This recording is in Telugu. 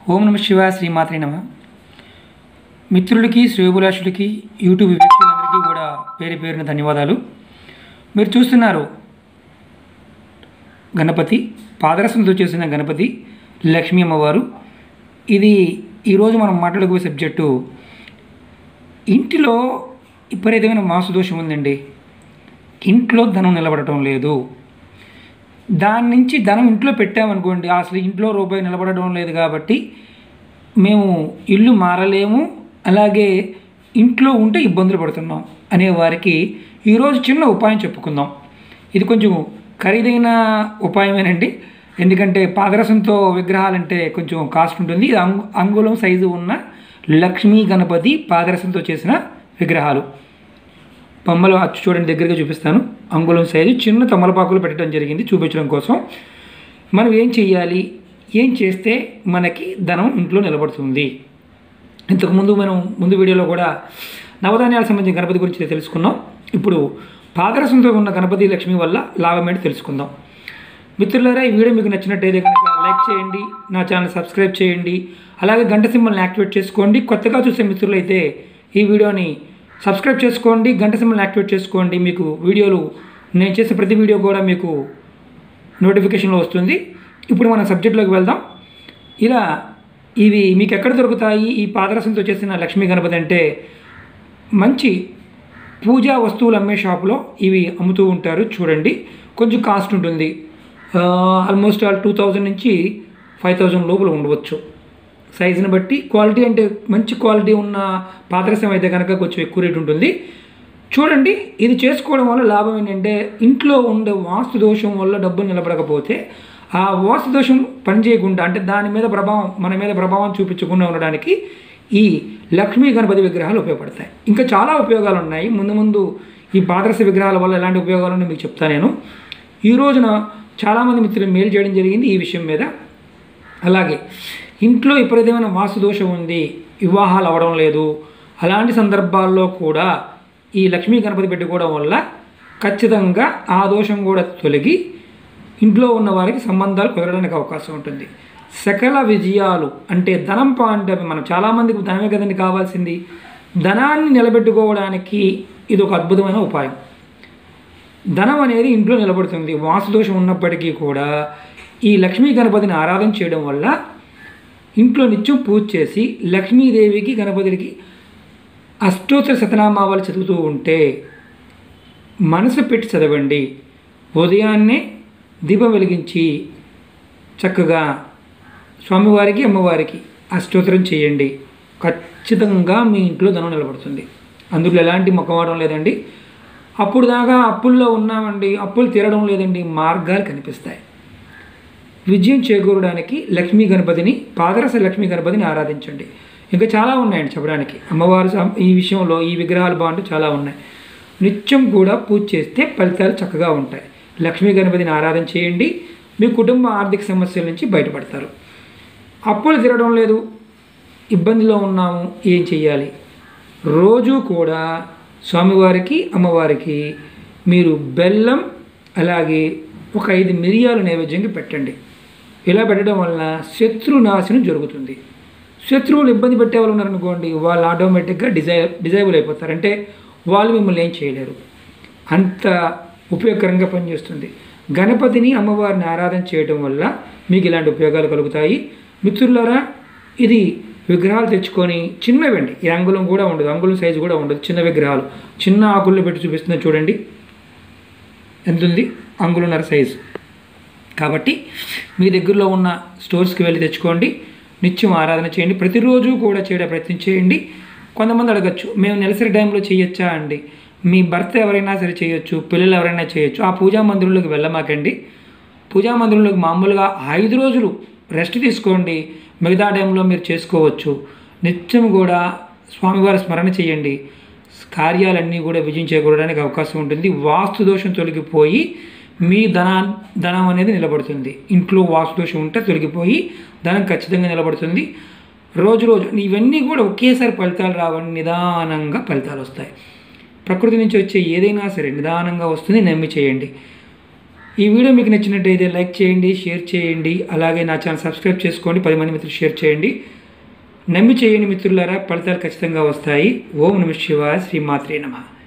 ఓం నమ శివాయ శ్రీమాత్రి నమ మిత్రులకి శ్రేయోభిలాషులకి యూట్యూబ్ వీక్షకులందరికీ కూడా పేరు పేరున ధన్యవాదాలు మీరు చూస్తున్నారు గణపతి పాదరసంతో చేసిన గణపతి లక్ష్మీ అమ్మవారు ఇది ఈరోజు మనం మాట్లాడుకునే సబ్జెక్టు ఇంటిలో విపరీతమైన మాసు దోషం ఉందండి ఇంట్లో ధనం నిలబడటం లేదు దాని నుంచి ధనం ఇంట్లో పెట్టామనుకోండి అసలు ఇంట్లో రూపాయి నిలబడడం లేదు కాబట్టి మేము ఇల్లు మారలేము అలాగే ఇంట్లో ఉంటే ఇబ్బందులు పడుతున్నాం అనే వారికి ఈరోజు చిన్న ఉపాయం చెప్పుకుందాం ఇది కొంచెం ఖరీదైన ఉపాయమేనండి ఎందుకంటే పాదరసంతో విగ్రహాలంటే కొంచెం కాస్ట్ ఉంటుంది ఇది అంగు అంగుళం సైజు ఉన్న లక్ష్మీ గణపతి పాదరసంతో చేసిన విగ్రహాలు బొమ్మలు అచ్చు చూడండి దగ్గరగా చూపిస్తాను అంగుళం సైజు చిన్న తమలపాకులు పెట్టడం జరిగింది చూపించడం కోసం మనం ఏం చేయాలి ఏం చేస్తే మనకి ధనం ఇంట్లో నిలబడుతుంది ఇంతకుముందు మనం ముందు వీడియోలో కూడా నవధాన్యాలకు సంబంధించిన గణపతి గురించి తెలుసుకున్నాం ఇప్పుడు పాదరసంతో ఉన్న గణపతి లక్ష్మి వల్ల లాభం ఏంటి తెలుసుకుందాం మిత్రులారా ఈ వీడియో మీకు నచ్చినట్టయితే కనుక లైక్ చేయండి నా ఛానల్ సబ్స్క్రైబ్ చేయండి అలాగే గంట సింబల్ని యాక్టివేట్ చేసుకోండి కొత్తగా చూసే మిత్రులైతే ఈ వీడియోని సబ్స్క్రైబ్ చేసుకోండి గంట సింబల్ని యాక్టివేట్ చేసుకోండి మీకు వీడియోలు నేను చేసే ప్రతి వీడియో కూడా మీకు నోటిఫికేషన్లో వస్తుంది ఇప్పుడు మన సబ్జెక్ట్లోకి వెళ్దాం ఇలా ఇవి మీకు ఎక్కడ దొరుకుతాయి ఈ పాదరసంతో చేసిన లక్ష్మీ గణపతి అంటే మంచి పూజా వస్తువులు అమ్మే షాపులో ఇవి అమ్ముతూ ఉంటారు చూడండి కొంచెం కాస్ట్ ఉంటుంది ఆల్మోస్ట్ ఆల్ టూ థౌజండ్ నుంచి ఫైవ్ థౌజండ్ లోపల ఉండవచ్చు సైజుని బట్టి క్వాలిటీ అంటే మంచి క్వాలిటీ ఉన్న పాదరసం అయితే కనుక కొంచెం ఎక్కువ రేట్ ఉంటుంది చూడండి ఇది చేసుకోవడం వల్ల లాభం ఏంటంటే ఇంట్లో ఉండే వాస్తు దోషం వల్ల డబ్బులు నిలబడకపోతే ఆ వాస్తు దోషం పనిచేయకుండా అంటే దాని మీద ప్రభావం మన మీద ప్రభావం చూపించకుండా ఉండడానికి ఈ లక్ష్మీ గణపతి విగ్రహాలు ఉపయోగపడతాయి ఇంకా చాలా ఉపయోగాలు ఉన్నాయి ముందు ముందు ఈ పాదరస విగ్రహాల వల్ల ఎలాంటి ఉపయోగాలు ఉన్నాయో మీకు చెప్తాను నేను ఈ రోజున చాలామంది మిత్రులు మేలు చేయడం జరిగింది ఈ విషయం మీద అలాగే ఇంట్లో విపరీతమైన వాస్తు దోషం ఉంది వివాహాలు అవ్వడం లేదు అలాంటి సందర్భాల్లో కూడా ఈ లక్ష్మీ గణపతి పెట్టుకోవడం వల్ల ఖచ్చితంగా ఆ దోషం కూడా తొలగి ఇంట్లో ఉన్న వారికి సంబంధాలు కుదరడానికి అవకాశం ఉంటుంది సకల విజయాలు అంటే ధనం అంటే మనం చాలామందికి ధనమే కదండి కావాల్సింది ధనాన్ని నిలబెట్టుకోవడానికి ఇది ఒక అద్భుతమైన ఉపాయం ధనం అనేది ఇంట్లో నిలబడుతుంది వాసుదోషం ఉన్నప్పటికీ కూడా ఈ లక్ష్మీ గణపతిని ఆరాధన చేయడం వల్ల ఇంట్లో నిత్యం పూజ చేసి లక్ష్మీదేవికి గణపతికి అష్టోత్తర శతనామావాలు చదువుతూ ఉంటే మనసు పెట్టి చదవండి ఉదయాన్నే దీపం వెలిగించి చక్కగా స్వామివారికి అమ్మవారికి అష్టోత్తరం చేయండి ఖచ్చితంగా మీ ఇంట్లో ధనం నిలబడుతుంది అందులో ఎలాంటి మొక్కవాడడం లేదండి అప్పుడు దాకా అప్పుల్లో ఉన్నామండి అప్పులు తీరడం లేదండి మార్గాలు కనిపిస్తాయి విజయం చేకూరడానికి లక్ష్మీ గణపతిని పాదరస లక్ష్మీ గణపతిని ఆరాధించండి ఇంకా చాలా ఉన్నాయండి చెప్పడానికి అమ్మవారు ఈ విషయంలో ఈ విగ్రహాలు బాగుంటూ చాలా ఉన్నాయి నిత్యం కూడా పూజ చేస్తే ఫలితాలు చక్కగా ఉంటాయి లక్ష్మీ గణపతిని ఆరాధన చేయండి మీ కుటుంబ ఆర్థిక సమస్యల నుంచి బయటపడతారు అప్పులు తిరగడం లేదు ఇబ్బందిలో ఉన్నాము ఏం చేయాలి రోజు కూడా స్వామివారికి అమ్మవారికి మీరు బెల్లం అలాగే ఒక ఐదు మిరియాలు నైవేద్యంగా పెట్టండి ఇలా పెట్టడం వలన శత్రునాశనం జరుగుతుంది శత్రువులు ఇబ్బంది పెట్టే వాళ్ళు ఉన్నారనుకోండి వాళ్ళు ఆటోమేటిక్గా డిజై డిజైబుల్ అయిపోతారు అంటే వాళ్ళు మిమ్మల్ని ఏం చేయలేరు అంత ఉపయోగకరంగా పనిచేస్తుంది గణపతిని అమ్మవారిని ఆరాధన చేయడం వల్ల మీకు ఇలాంటి ఉపయోగాలు కలుగుతాయి మిత్రులారా ఇది విగ్రహాలు తెచ్చుకొని చిన్నవండి ఈ అంగుళం కూడా ఉండదు అంగుళం సైజు కూడా ఉండదు చిన్న విగ్రహాలు చిన్న ఆకుల్లో పెట్టి చూపిస్తున్నా చూడండి ఎంత ఉంది అంగుళన్నర సైజు కాబట్టి మీ దగ్గరలో ఉన్న స్టోర్స్కి వెళ్ళి తెచ్చుకోండి నిత్యం ఆరాధన చేయండి ప్రతిరోజు కూడా చేయడం ప్రయత్నం చేయండి కొంతమంది అడగచ్చు మేము నెలసరి టైంలో చేయొచ్చా అండి మీ భర్త ఎవరైనా సరే చేయొచ్చు పిల్లలు ఎవరైనా చేయొచ్చు ఆ పూజా మందిరంలోకి వెళ్ళమాకండి పూజా మందిరంలోకి మామూలుగా ఐదు రోజులు రెస్ట్ తీసుకోండి మిగతా టైంలో మీరు చేసుకోవచ్చు నిత్యం కూడా స్వామివారి స్మరణ చేయండి కార్యాలన్నీ కూడా విజయం చేకూరడానికి అవకాశం ఉంటుంది వాస్తు దోషం తొలగిపోయి మీ ధనా ధనం అనేది నిలబడుతుంది ఇంట్లో వాస్తు దోషం ఉంటే తొలగిపోయి ధనం ఖచ్చితంగా నిలబడుతుంది రోజు రోజు ఇవన్నీ కూడా ఒకేసారి ఫలితాలు రావని నిదానంగా ఫలితాలు వస్తాయి ప్రకృతి నుంచి వచ్చే ఏదైనా సరే నిదానంగా వస్తుంది నమ్మి చేయండి ఈ వీడియో మీకు నచ్చినట్టయితే లైక్ చేయండి షేర్ చేయండి అలాగే నా ఛానల్ సబ్స్క్రైబ్ చేసుకోండి పది మంది మిత్రులు షేర్ చేయండి నమ్మి చేయండి మిత్రులారా ఫలితాలు ఖచ్చితంగా వస్తాయి ఓం నమ శివాయ శ్రీమాత్రే నమ